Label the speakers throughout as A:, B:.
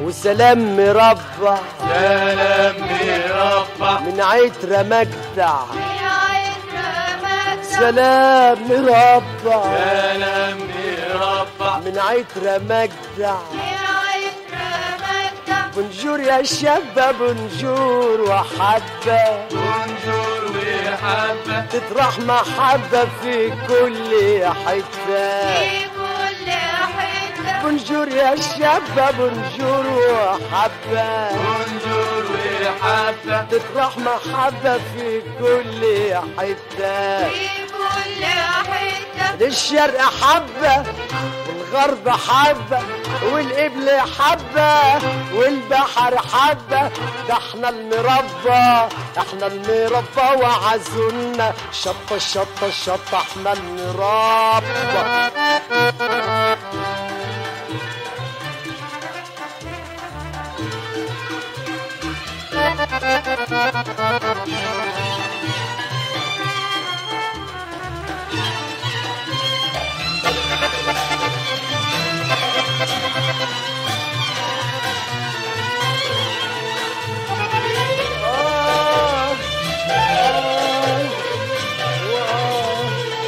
A: وسلام مربع
B: سلام مربع
A: من عترة مجدع
C: من عطر مجدع
A: سلام مربع
B: سلام مربع
A: من عترة مجدع
C: من عطر مجدع
A: بنجور يا شابة بنجور وحبة
B: بونجور وحبة
A: تطرح محبة في كل حتة
C: في كل حتة
A: بنجور يا شابة بنجور وحبة
B: بونجور وحبة
A: تطرح محبة في كل حتة
C: في كل حتة
A: للشرق حبة والغرب حبة والقبل حبة والبحر حبة ده احنا المربى احنا المربى وعزونا شطة شطة شطة احنا المربى آه آه آه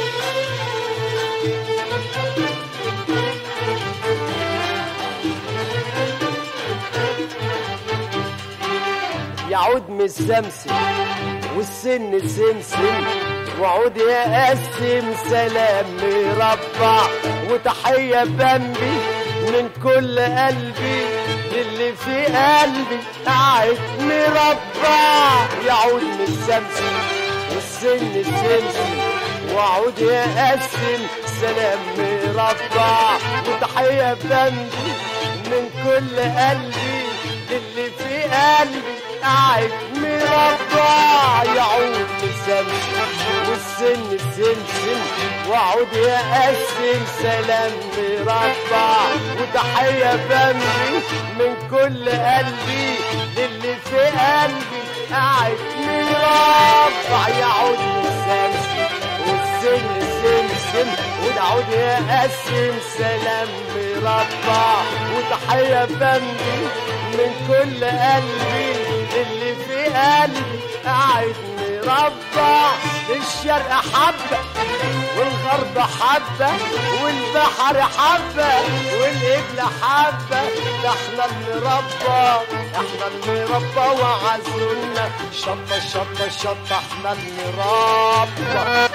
A: يعود من السمسم والسن سمسم وعود يقسم سلام مربع وتحية بمبي من كل قلبي للي في قلبي قاعد مربع يعود من السمسم والسن سمسم وعود يقسم سلام مربع وتحية بمبي من كل قلبي اللي في قلبي قاعد مربع يعود السمسم والسن سمسم وعود يقسم سلام مربع وتحية بمبي من كل قلبي للي في قلبي قاعد مربع يعود السمسم والسن سمسم والعود يقسم سلام مربع وتحية بمبي من كل قلبي اللي في قلبي قاعد مربع الشرق حبة والغرب حبة والبحر حبة والقبلة حبة ده احنا المربى احنا المربى وعزلنا شطة شطة شطة احنا المربى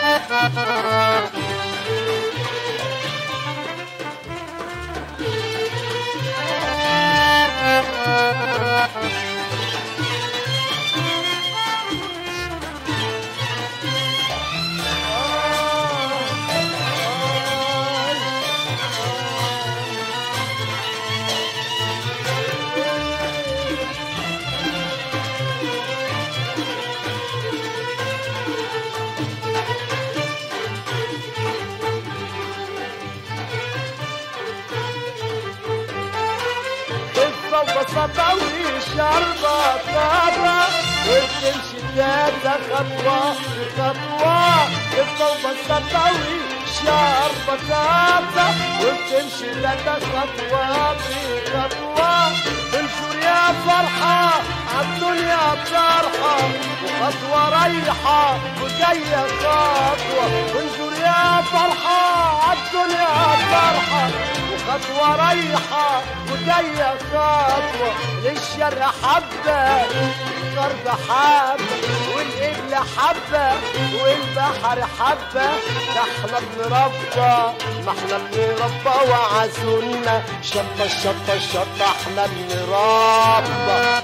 A: خفة وبساطة وشربة طابة وبتمشي تاتا خطوة بخطوة خفة وبساطة وشربة طابة وبتمشي تاتا خطوة بخطوة بنشور يا فرحة عالدنيا طرحة وخطوة رايحة وجاية خطوة بنشور يا فرحة عالدنيا طرحة وخطوة رايحة وجاية خطوة للشرق حبة الغرب حبة والقبلة حبة والبحر حبة ده احنا بنربى ما احنا بنربى وعزونا شطة شطة شطة احنا بنربى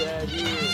A: يا ليل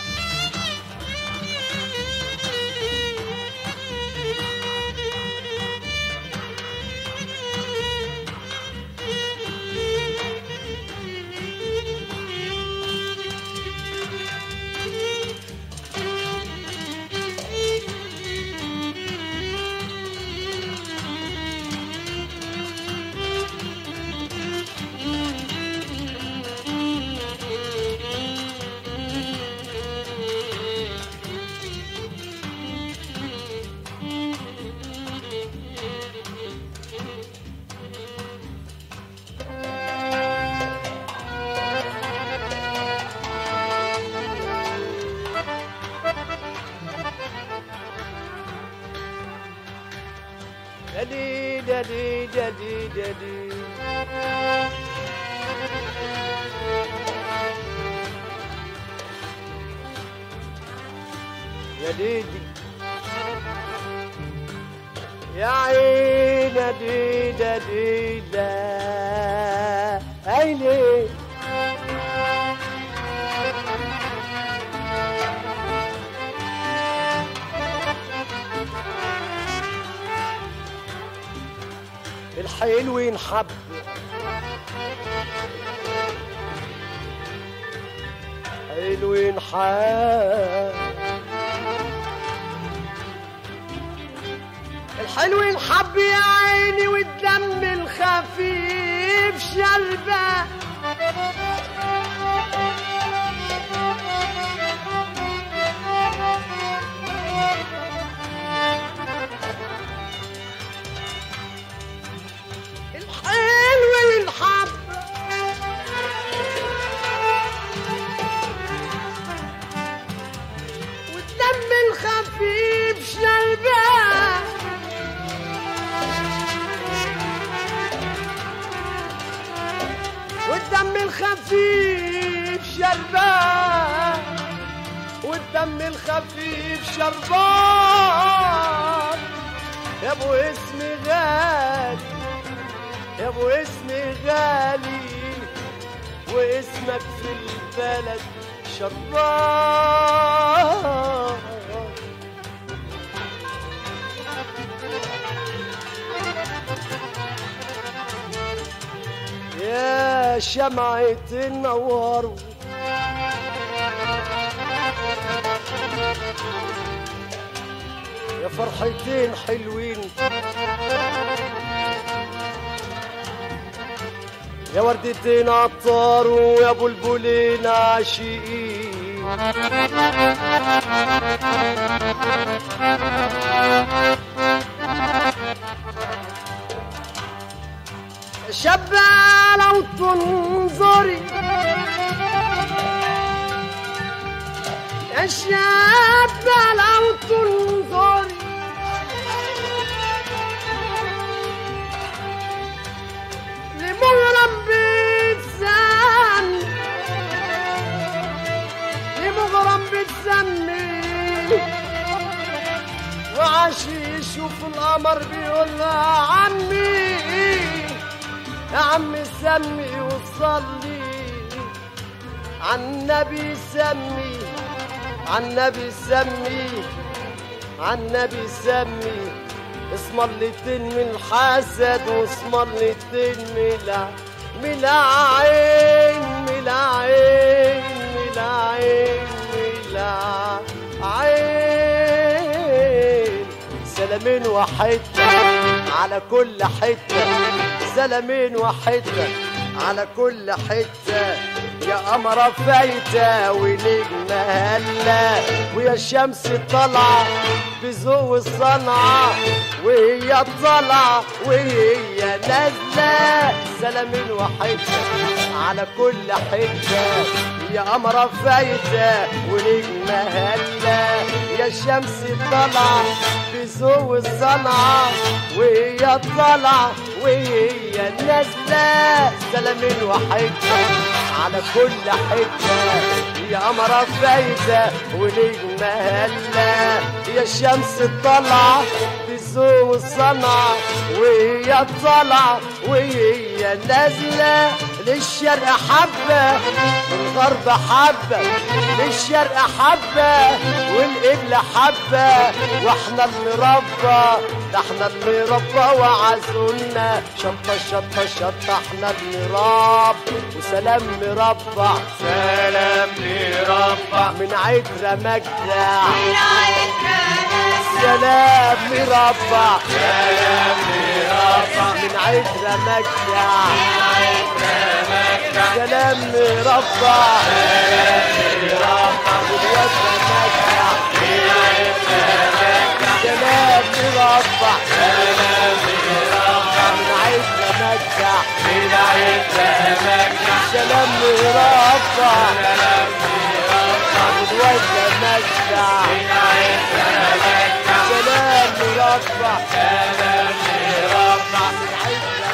A: يا ليل يا ليل يا ليل يا ليل يا ليلي يا عين يا ليل يا ليل عيني الحلو ينحب حلو ينحب الحلو ينحب يا عيني والدم الخفيف شربه الحلو ينحب والدم الخفيف شربان والدم الخفيف شربان والدم الخفيف شربان يا ابو اسمي غالي يا ابو اسمي غالي واسمك في البلد شربان يا شمعة النوار يا فرحتين حلوين يا وردتين عطار ويا بلبلين عاشقين شابة لو تنظري يا شابة لو تنظري لمغرم بتسمي لمغرم بتسمي وعشي يشوف القمر بيقول لها عمي يا عمي سمي وصلي عالنبي سمي عالنبي سمي عالنبي سمي اسم اللتين من الحسد واسم اللتين من الع- من العين من العين من العين من العين سلامين وحدة على كل حتة سلامين وحدة على كل حتة يا قمرة فايتة ونجمة هلا ويا شمس طالعة بذوق الصنعة وهي طالعة وهي نازلة سلامين وحدة على كل حتة يا قمرة فايتة ونجمة هلا يا شمس طالعة بذوق الصنعة وهي طالعة وهي نازلة سلامين وحدة على كل حتة يا قمرة فايتة ونجمة هلا يا شمس طالعة بذوق الصنعة وهي طالعة وهي نازلة للشرق حبة من الغرب حبة للشرق حبة والقبلة حبة واحنا اللي ربى ده احنا اللي ربى وعزولنا شطة شطة شطة احنا اللي رب وسلام مربع
B: سلام لربع
A: من عترة مجدع
C: من عطر مجدع
A: سلام مربع
B: سلام لربع
A: من عترة مجدع
C: من عطر مجدع
A: سلام مربع والوزن مجدع سلام مربع من عترة مجدع
B: من عترة مجدع
A: سلام مربع والوزن مجدع سلام مربع
B: سلام لربع
A: من عترة